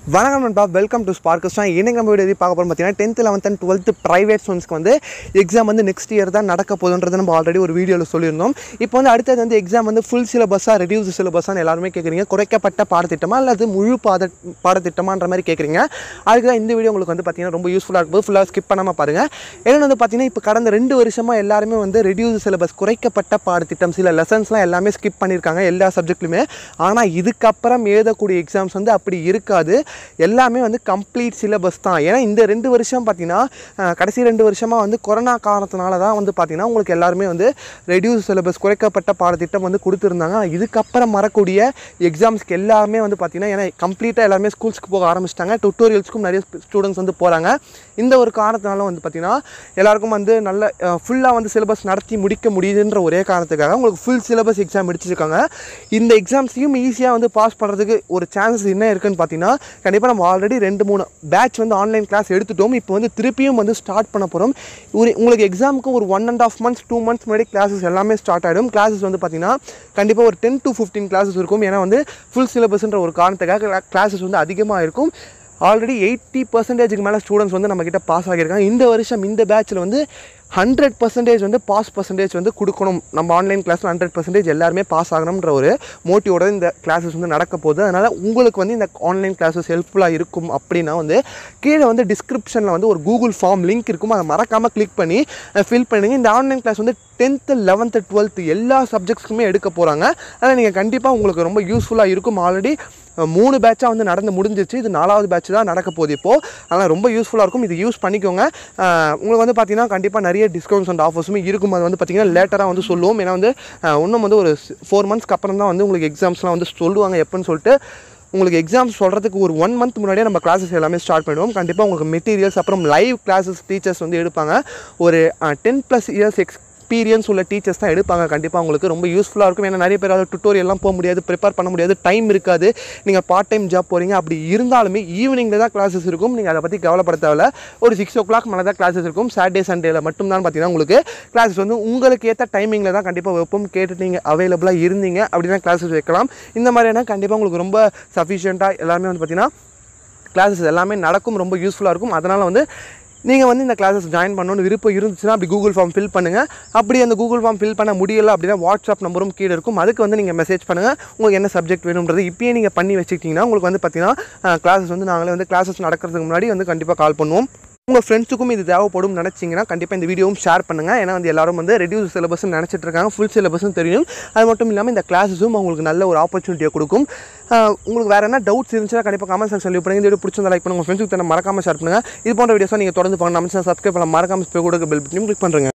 வணக்கம் நண்பா welcome to ஸ்பார்க்கஸ் தான் இன்னைக்கு நம்ம வீடியோ எது பார்க்க போகிறோம் பார்த்தீங்கன்னா tenth eleventh and twelfth private ஸ்டூடெண்ட்ஸ்க்கு வந்து எக்ஸாம் வந்து நெக்ஸ்ட் இயர் தான் நடக்க போகுதுன்றது நம்ம ஆல்ரெடி ஒரு வீடியோவில் சொல்லியிருந்தோம் இப்போ வந்து அடுத்தது வந்து எக்ஸாம் வந்து ஃபுல் சிலபஸாக ரெடியூஸ் சிலபஸாக எல்லாருமே கேட்குறீங்க குறைக்கப்பட்ட பாடத்திட்டமா அல்லது முழு பாத பாடத்திட்டமான்ற மாதிரி கேட்குறீங்க அதுக்கு தான் இந்த வீடியோ உங்களுக்கு வந்து பார்த்தீங்கன்னா ரொம்ப யூஸ்ஃபுல்லாக இருக்கும் ஃபுல்லாக ஸ்கிப் பண்ணாமல் பாருங்கள் ஏன்னா வந்து பார்த்தீங்கன்னா இப்போ கடந்த ரெண்டு வருஷமாக எல்லாருமே வந்து ரெடியூஸ் சிலபஸ் குறைக்கப்பட்ட பாடத்திட்டம் சில லெசன்ஸ்லாம் எல்லாமே ஸ்கிப் பண்ணியிருக்காங்க எல்லா சப்ஜெக்ட்லையுமே ஆனால் இதுக்கப்புறம் எழுதக்கூடிய எக்ஸாம்ஸ் வந்து அப்படி இருக்காது எல்லாமே வந்து கம்ப்ளீட் சிலபஸ் தான் ஏன்னா இந்த ரெண்டு வருஷம் பார்த்தீங்கன்னா அஹ், கடைசி ரெண்டு வருஷமாக வந்து கொரோனா காரணத்தினால தான் வந்து பார்த்தீங்கன்னா உங்களுக்கு எல்லாருமே வந்து ரெடியூஸ் சிலபஸ் குறைக்கப்பட்ட பாடத்திட்டம் வந்து கொடுத்துருந்தாங்க ஆனா இதுக்கப்புறம் வரக்கூடிய எக்ஸாம்ஸ்க்கு எல்லாமே வந்து பார்த்தீங்கன்னா ஏன்னா கம்ப்ளீட்டாக எல்லாருமே ஸ்கூல்ஸ்க்கு போக ஆரம்பிச்சிட்டாங்க டுட்டோரியல்ஸ்க்கும் நிறைய ஸ்டூடெண்ட்ஸ் வந்து போகிறாங்க இந்த ஒரு காரணத்தினால வந்து பார்த்தீங்கன்னா எல்லாருக்கும் வந்து நல்ல ஃபுல்லாக வந்து சிலபஸ் நடத்தி முடிக்க முடியுதுன்ற ஒரே காரணத்துக்காக உங்களுக்கு ஃபுல் சிலபஸ் எக்ஸாம் முடிச்சிருக்காங்க இந்த எக்ஸாம்ஸையும் ஈஸியாக வந்து பாஸ் பண்ணுறதுக்கு ஒரு சான்சஸ் என்ன இருக்குன்னு பார்த்தீங்கன்னா கண்டிப்பாக நம்ம ஆல்ரெடி ரெண்டு மூணு பேட்ச் வந்து ஆன்லைன் கிளாஸ் எடுத்துட்டோம் இப்போ வந்து திருப்பியும் வந்து ஸ்டார்ட் பண்ண போகிறோம் ஒரு உங்களுக்கு எக்ஸாமுக்கு ஒரு one and half months two months முன்னாடி கிளாஸஸ் எல்லாமே ஸ்டார்ட் ஆகிடும் கிளாஸஸ் வந்து பார்த்தீங்கன்னா கண்டிப்பாக ஒரு டென் டு ஃபிஃப்டீன் கிளாஸஸ் இருக்கும் ஏன்னா வந்து ஃபுல் சிலபஸ்ன்ற ஒரு காரணத்துக்காக கிளாஸஸ் வந்து அதிகமாக இருக்கும் ஆல்ரெடி எயிட்டி பர்சன்டேஜுக்கு மேலே ஸ்டூடெண்ட்ஸ் வந்து நம்மக்கிட்ட பாஸ் ஆகியிருக்காங்க இந்த வருஷம் இந்த பேட்சில் வந்து ஹண்ட்ரட் பர்சன்டேஜ் வந்து பாஸ் பர்சன்டேஜ் வந்து கொடுக்கணும் நம்ம ஆன்லைன் கிளாஸில் ஹண்ட்ரட் பர்சன்டேஜ் எல்லாருமே பாஸ் ஆகணுன்ற ஒரு மோட்டிவோட இந்த கிளாஸஸ் வந்து நடக்க போகுது அதனால் உங்களுக்கு வந்து இந்த ஆன்லைன் கிளாஸஸ் ஹெல்ப்ஃபுல்லாக இருக்கும் அப்படின்னா வந்து கீழே வந்து டிஸ்கிரிப்ஷனில் வந்து ஒரு கூகுள் ஃபார்ம் லிங்க் இருக்கும் அதை மறக்காமல் கிளிக் பண்ணி ஃபில் பண்ணுங்க இந்த ஆன்லைன் கிளாஸ் வந்து டென்த்து லெவன்த்து டுவெல்த்து எல்லா சப்ஜெக்ட்ஸ்க்குமே எடுக்க போகிறாங்க அதனால் நீங்கள் கண்டிப்பாக உங்களுக்கு ரொம்ப யூஸ்ஃபுல்லாக இருக்கும் ஆல்ரெடி மூணு பேட்சாக வந்து நடந்து முடிஞ்சிச்சு இது நாலாவது பேட்ச் தான் நடக்க போகுது இப்போது அதனால் ரொம்ப யூஸ்ஃபுல்லாக இருக்கும் இது யூஸ் பண்ணிக்கோங்க அஹ் உங்களுக்கு வந்து பார்த்தீங்கன்னா கண்டிப்பாக நிறைய டிஸ்கவுண்ட்ஸ் அண்ட் ஆஃபர்ஸுமே இருக்கும் அது வந்து பார்த்தீங்கன்னா லேட்டராக வந்து சொல்லுவோம் ஏன்னா வந்து அஹ் இன்னும் வந்து ஒரு ஃபோர் மந்த்ஸ்க்கு அப்புறம் தான் வந்து உங்களுக்கு எக்ஸாம்ஸ்லாம் வந்து சொல்லுவாங்க எப்போன்னு சொல்லிட்டு உங்களுக்கு எக்ஸாம்ஸ் சொல்கிறதுக்கு ஒரு ஒன் மந்த் முன்னாடியே நம்ம கிளாஸஸ் எல்லாமே ஸ்டார்ட் பண்ணுவோம் கண்டிப்பாக உங்களுக்கு மெட்டீரியல்ஸ் அப்புறம் லைவ் கிளாஸஸ் டீச்சர்ஸ் வந்து எடுப்பாங்க ஒரு ten plus years ex experience உள்ள டீச்சர்ஸ் தான் எடுப்பாங்க கண்டிப்பாக உங்களுக்கு ரொம்ப யூஸ்ஃபுல்லாக இருக்கும் ஏன்னா நிறைய பேர் அதை டுட்டோரியல்லாம் போக முடியாது ப்ரிப்பேர் பண்ண முடியாது டைம் இருக்காது நீங்கள் பார்ட் டைம் ஜாப் போகிறீங்க அப்படி இருந்தாலுமே ஈவினிங்கில் தான் கிளாஸஸ் இருக்கும் நீங்கள் அதை பற்றி கவலைப்பட தேவையில்ல ஒரு சிக்ஸ் ஓ கிளாக் மேலே தான் கிளாஸஸ் இருக்கும் சாட்டர்டே சண்டேல மட்டும்தான் பார்த்தீங்கன்னா உங்களுக்கு கிளாஸஸ் வந்து உங்களுக்கு ஏற்ற டைமிங்கில் தான் கண்டிப்பாக வைப்போம் கேட்டு நீங்கள் அவைலபிளாக இருந்தீங்க அப்படின்னா கிளாஸஸ் வைக்கலாம் இந்த மாதிரியான கண்டிப்பாக உங்களுக்கு ரொம்ப சஃபிஷியண்ட்டாக எல்லாமே வந்து பார்த்தீங்கன்னா கிளாஸஸ் எல்லாமே நடக்கும் ரொம்ப யூஸ்ஃபுல்லாக இருக்கும் அதனால் வந்து நீங்கள் வந்து இந்த கிளாஸஸ் ஜாயின் பண்ணணும்னு விருப்பம் இருந்துச்சுன்னா அப்படி கூகுள் ஃபார்ம் ஃபில் பண்ணுங்கள் அப்படி அந்த கூகுள் ஃபார்ம் ஃபில் பண்ண முடியல அப்படின்னா வாட்ஸ்அப் நம்பரும் கீழே இருக்கும் அதுக்கு வந்து நீங்கள் மெசேஜ் பண்ணுங்கள் உங்களுக்கு என்ன சப்ஜெக்ட் வேணுன்றது இப்பயே நீங்கள் பண்ணி வச்சுக்கிட்டிங்கன்னா உங்களுக்கு வந்து பார்த்தீங்கன்னா கிளாஸஸ் வந்து நாங்களே வந்து கிளாஸஸ் நடக்கிறதுக்கு முன்னாடி வந்து கண்டிப்பாக கால் பண்ணுவோம் உங்கள் ஃப்ரெண்ட்ஸுக்கும் இது தேவைப்படும் நினச்சிங்கன்னா கண்டிப்பாக இந்த வீடியோவும் ஷேர் பண்ணுங்கள் ஏன்னா வந்து எல்லாரும் வந்து ரெடியூஸ் சிலபஸ்ன்னு நினச்சிட்டு இருக்காங்க ஃபுல் சிலபஸும் தெரியும் அது மட்டும் இல்லாமல் இந்த கிளாஸஸும் உங்களுக்கு நல்ல ஒரு ஆப்பர்ச்சுனிட்டியை கொடுக்கும் ஆஹ் உங்களுக்கு வேறு என்ன டவுட்ஸ் இருந்துச்சுன்னா கண்டிப்பாக கமெண்ட் செக்ஷன் லீவ் பண்ணுங்க இந்த வீடியோ பிடிச்சிருந்தா லைக் பண்ணுங்கள் உங்கள் ஃப்ரெண்ட்ஸுக்கு தர மறக்காமல் ஷேர் பண்ணுங்கள் இது போன்ற வீடியோஸாக நீங்கள் தொடர்ந்து பண்ண நம்ம சப்ஸ்கிரைப் பண்ண மறக்காமல் கூட பெல் பட்டனையும் கிளிக் பண்ணுறேங்க